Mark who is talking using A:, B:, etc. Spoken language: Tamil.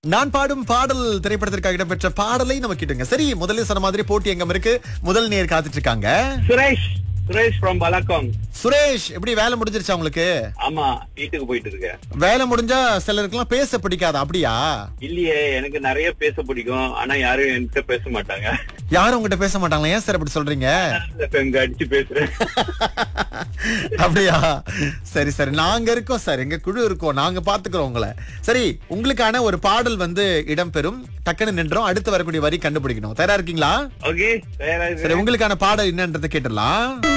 A: நான் பாடும் பாடல் திரைப்படத்திற்காக இடம்பெற்ற பாடலை நம்ம கிட்டுங்க சரி முதல்ல சொன்ன மாதிரி போட்டி எங்கம் இருக்கு முதல் நேர் காத்துட்டு இருக்காங்க
B: சுரேஷ் சுரேஷ் ஃப்ரம் பலக்கம்
A: சுரேஷ் எப்படி வேலை முடிஞ்சிருச்சா உங்களுக்கு
B: ஆமா வீட்டுக்கு போயிட்டு இருக்கேன்
A: வேலை முடிஞ்சா சிலருக்குலாம் பேச பிடிக்காது அப்படியா
B: இல்லையே எனக்கு நிறைய பேச பிடிக்கும் ஆனா யாரும் என்கிட்ட பேச மாட்டாங்க
A: யாரும் உங்ககிட்ட பேச மாட்டாங்களா ஏன் சார் அப்படி சொல்றீங்க
B: எங்க அடிச்சு பேசுறேன்
A: அப்படியா சரி சரி நாங்க இருக்கோம் சார் எங்க குழு இருக்கோம் நாங்க பாத்துக்கிறோம் உங்களை சரி உங்களுக்கான ஒரு பாடல் வந்து இடம்பெறும் டக்குன்னு நின்றோம் அடுத்து வரக்கூடிய வரி கண்டுபிடிக்கணும் தயாரா இருக்கீங்களா
B: ஓகே
A: சரி உங்களுக்கான பாடல் என்னன்றதை கேட்டுடலாம்